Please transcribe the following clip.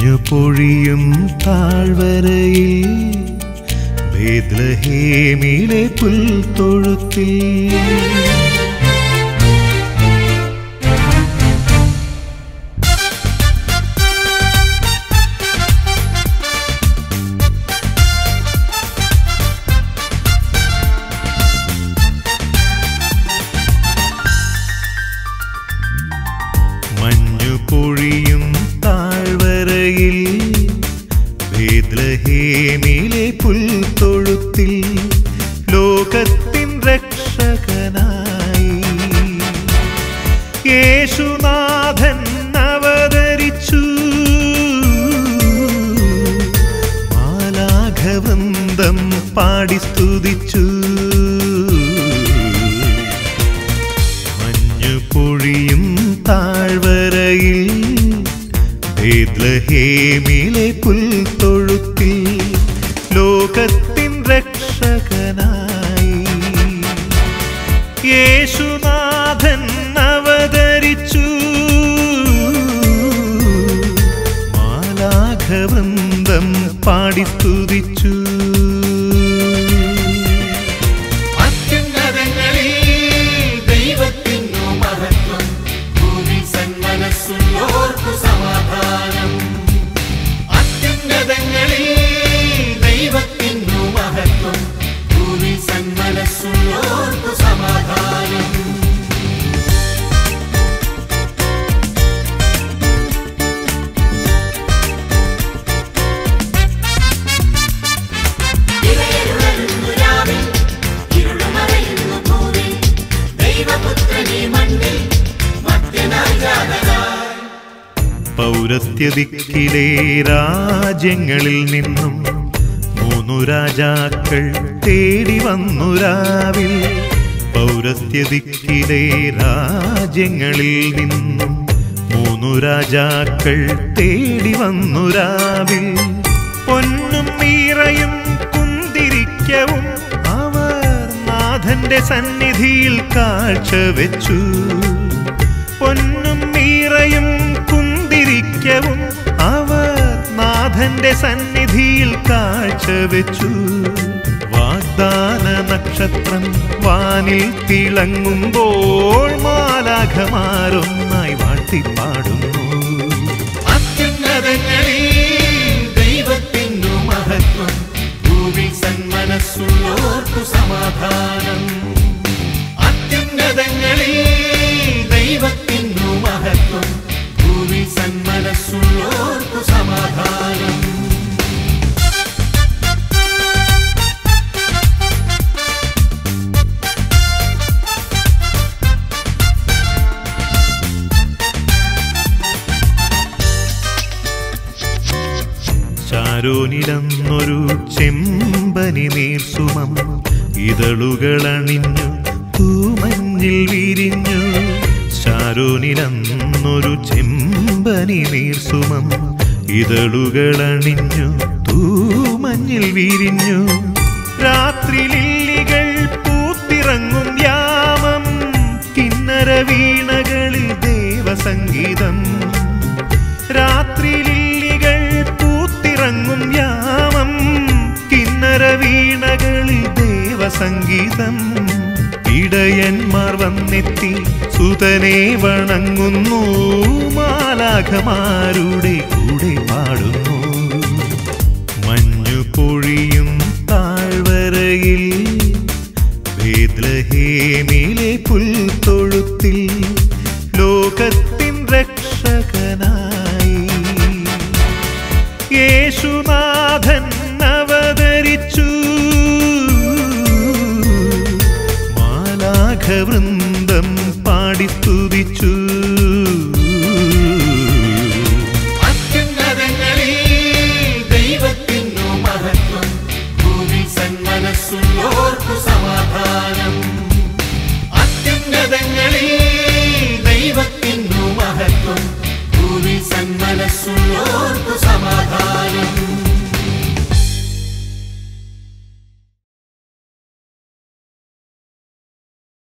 മഞ്ഞു പൊഴിയും താഴ്വരയിൽ ബേദ്ലഹേമിലെ പുൽത്തൊഴുത്തിൽ മഞ്ഞു പൊഴിയും താഴ്വരയിൽ ബേദ്ലഹേമിലെ പുൽത്തൊഴുത്തിൽ ലോകത്തിൻ രക്ഷകനായി യേശുനാഥൻ അവതരിച്ചു മാലാഘവൃന്ദം പാടി സ്തുതിച്ചു മഞ്ഞു പൊഴിയും താഴ്വരയിൽ ബേദ്ലഹേമിലെ പുൽത്തൊഴുത്തിൽ ലോകത്തിൻ രക്ഷകനായി യേശുനാഥൻ അവതരിച്ചു മാലാഘവൃന്ദം പാടി സ്തുതിച്ചു അത്യുന്നതങ്ങളിൽ ദൈവത്തിനു മഹത്വം ഭൂമി സന്മനസ്സുള്ളോർക്കു സമാധാനം അത്യുന്നതങ്ങളിൽ ദൈവത്തിനു മഹത്വം ഭൂമി സന്മനസ്സുള്ളോർക്കു സമാധാനം ഇരയുണരുന്നു രാവിൽ ഇരുളുമറയുന്നു ഭൂമി ദൈവപുത്രനെ മണ്ണിൽ മധ്യനായി ജാതനായി പൗരസ്ത്യദിക്കിലെ രാജ്യങ്ങളിൽ നിന്നും മൂന്നു രാജാക്കൾ തേടി വന്നു രാവിൽ പൗരസ്ത്യദിക്കിലെ രാജ്യങ്ങളിൽ നിന്നും മൂന്നു രാജാക്കൾ തേടി വന്നു രാവിൽ പൊന്നും മീറയും കുന്തിരിക്കവും അവർ നാഥന്റെ സന്നിധിയിൽ കാഴ്ചവെച്ചു പൊന്നും മീറയും കുന്തിരിക്കവും അവർ നാഥന്റെ സന്നിധിയിൽ കാഴ്ചവെച്ചു വാഗ്ദാന നക്ഷത്രം വാനിൽ തിളങ്ങുമ്പോൾ മാലാഖമാരൊന്നായി വാഴ്ത്തിപ്പാടുന്നു അത്യുന്നതങ്ങളിൽ ദൈവത്തിനു മഹത്വം ഭൂമി സന്മനസ്സുള്ളോർക്കു സമാധാനം അത്യുന്നതങ്ങളിൽ ദൈവത്തിനു മഹത്വം ഭൂമി സന്മനസ്സുള്ളോർക്കു സമാധാനം ചാരോനിലന്നൊരു ചെമ്പനി നീർസുമം ഇതളുകളണിഞ്ഞു തൂമഞ്ഞിൽ വിരിഞ്ഞു ചാരോനിലന്നൊരു ചെമ്പനി നീർസുമം ഇതളുകളണിഞ്ഞു തൂമഞ്ഞിൽ വിരിഞ്ഞു രാത്രി ലില്ലികൾ പൂത്തിറങ്ങും യാമം കിന്നര വീണകളിൽ ദേവസംഗീതം രാത്രി ലില്ലികൾ പൂത്തിറങ്ങും യാമം കിന്നര വീണകളിൽ ദേവസംഗീതം ഇടയന്മാർ വന്നെത്തി സുതനെ വണങ്ങുന്നു മാലാഖമാരുടെ കൂടെ പാടുന്നു മഞ്ഞു പൊഴിയും താഴ്വരയിൽ ബേദ്ലഹേമിലെ പുൽത്തൊഴുത്തിൽ ലോകത്തിൻ രക്ഷകനായി യേശുനാഥൻ അവതരിച്ചു മാലാഘവൃന്ദം പാടി സ്തുതിച്ചു